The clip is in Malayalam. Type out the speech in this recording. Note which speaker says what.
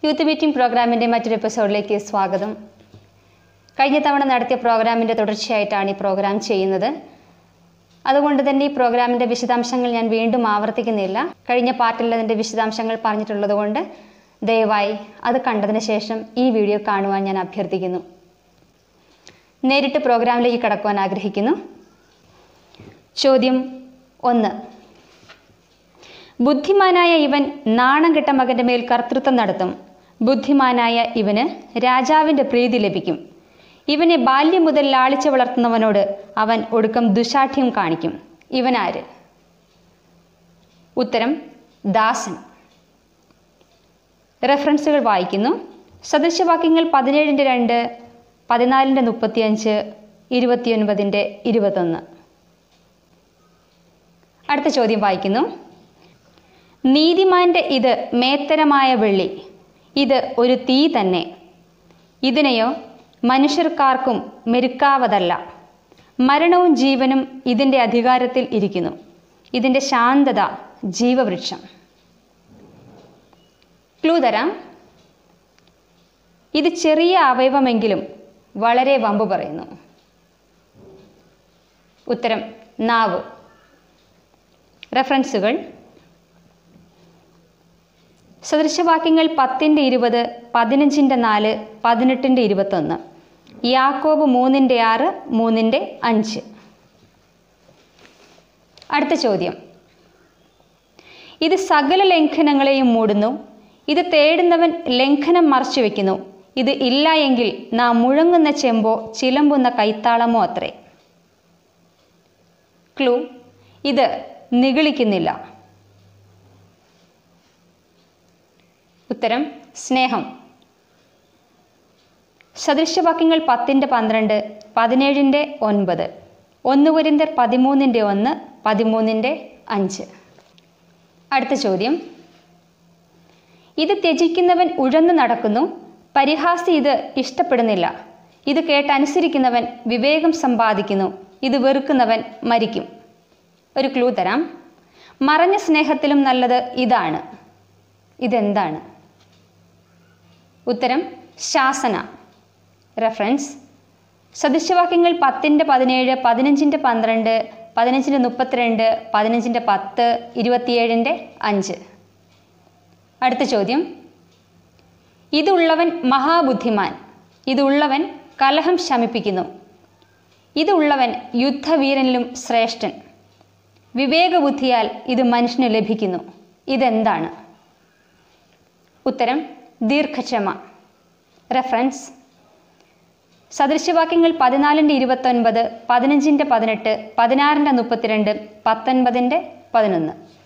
Speaker 1: യൂത്ത് മീറ്റിംഗ് പ്രോഗ്രാമിൻ്റെ മറ്റൊരു എപ്പിസോഡിലേക്ക് സ്വാഗതം കഴിഞ്ഞ തവണ നടത്തിയ പ്രോഗ്രാമിൻ്റെ തുടർച്ചയായിട്ടാണ് ഈ പ്രോഗ്രാം ചെയ്യുന്നത് അതുകൊണ്ട് തന്നെ ഈ പ്രോഗ്രാമിൻ്റെ വിശദാംശങ്ങൾ ഞാൻ വീണ്ടും ആവർത്തിക്കുന്നില്ല കഴിഞ്ഞ പാർട്ടിൽ അതിൻ്റെ വിശദാംശങ്ങൾ പറഞ്ഞിട്ടുള്ളത് കൊണ്ട് ദയവായി അത് കണ്ടതിന് ശേഷം ഈ വീഡിയോ കാണുവാൻ ഞാൻ അഭ്യർത്ഥിക്കുന്നു നേരിട്ട് പ്രോഗ്രാമിലേക്ക് കടക്കുവാൻ ആഗ്രഹിക്കുന്നു ചോദ്യം ഒന്ന് ബുദ്ധിമാനായ ഇവൻ നാണം കെട്ട മകന്റെ മേൽ കർത്തൃത്വം നടത്തും ബുദ്ധിമാനായ ഇവന് രാജാവിൻ്റെ പ്രീതി ലഭിക്കും ഇവനെ ബാല്യം മുതൽ ലാളിച്ചു വളർത്തുന്നവനോട് അവൻ ഒടുക്കം ദുശാഠ്യം കാണിക്കും ഇവനാര് ഉത്തരം ദാസൻ റെഫറൻസുകൾ വായിക്കുന്നു സദൃശവാക്യങ്ങൾ പതിനേഴിൻ്റെ രണ്ട് പതിനാലിൻ്റെ മുപ്പത്തിയഞ്ച് ഇരുപത്തിയൊൻപതിൻ്റെ ഇരുപത്തൊന്ന് അടുത്ത ചോദ്യം വായിക്കുന്നു നീതിമാന്റെ ഇത് മേത്തരമായ വെള്ളി ഇത് ഒരു തീ തന്നെ ഇതിനെയോ മനുഷ്യർക്കാർക്കും മെരുക്കാവതല്ല മരണവും ജീവനും ഇതിൻ്റെ അധികാരത്തിൽ ഇരിക്കുന്നു ഇതിൻ്റെ ശാന്തത ജീവവൃക്ഷം ക്ലൂ തരാം ഇത് ചെറിയ അവയവമെങ്കിലും വളരെ വമ്പ് പറയുന്നു ഉത്തരം നാവ് റെഫറൻസുകൾ സദൃശവാക്യങ്ങൾ പത്തിൻ്റെ ഇരുപത് പതിനഞ്ചിൻ്റെ നാല് പതിനെട്ടിൻ്റെ ഇരുപത്തൊന്ന് യാക്കോബ് മൂന്നിൻ്റെ ആറ് മൂന്നിൻ്റെ അഞ്ച് അടുത്ത ചോദ്യം ഇത് സകല ലംഘനങ്ങളെയും മൂടുന്നു ഇത് തേടുന്നവൻ ലംഘനം മറച്ചു വെക്കുന്നു ഇത് ഇല്ല എങ്കിൽ നാം മുഴങ്ങുന്ന ചെമ്പോ ചിലമ്പുന്ന കൈത്താളമോ അത്രേ ക്ലൂ ഇത് നിഗളിക്കുന്നില്ല ഉത്തരം സ്നേഹം സദൃശവാക്യങ്ങൾ പത്തിൻ്റെ പന്ത്രണ്ട് പതിനേഴിൻ്റെ ഒൻപത് ഒന്ന് കുരിന്തർ പതിമൂന്നിൻ്റെ ഒന്ന് പതിമൂന്നിൻ്റെ അഞ്ച് അടുത്ത ചോദ്യം ഇത് ത്യജിക്കുന്നവൻ ഉഴന്നു നടക്കുന്നു പരിഹാസി ഇത് ഇഷ്ടപ്പെടുന്നില്ല ഇത് കേട്ടനുസരിക്കുന്നവൻ വിവേകം സമ്പാദിക്കുന്നു ഇത് വെറുക്കുന്നവൻ മരിക്കും ഒരു ക്ലൂ തരാം മറഞ്ഞ സ്നേഹത്തിലും നല്ലത് ഇതാണ് ഇതെന്താണ് ഉത്തരം ശാസന റെഫറൻസ് സദൃശവാക്യങ്ങൾ പത്തിൻ്റെ പതിനേഴ് പതിനഞ്ചിൻ്റെ പന്ത്രണ്ട് പതിനഞ്ചിൻ്റെ മുപ്പത്തിരണ്ട് പതിനഞ്ചിൻ്റെ പത്ത് ഇരുപത്തിയേഴിൻ്റെ അഞ്ച് അടുത്ത ചോദ്യം ഇതുള്ളവൻ മഹാബുദ്ധിമാൻ ഇതുള്ളവൻ കലഹം ശമിപ്പിക്കുന്നു ഇതുള്ളവൻ യുദ്ധവീരനിലും ശ്രേഷ്ഠൻ വിവേകബുദ്ധിയാൽ ഇത് മനുഷ്യന് ലഭിക്കുന്നു ഇതെന്താണ് ഉത്തരം ദീർഘക്ഷമ റെഫറൻസ് സദൃശവാക്യങ്ങൾ പതിനാലിൻ്റെ ഇരുപത്തൊൻപത് പതിനഞ്ചിൻ്റെ പതിനെട്ട് പതിനാറിൻ്റെ മുപ്പത്തിരണ്ട് പത്തൊൻപതിൻ്റെ പതിനൊന്ന്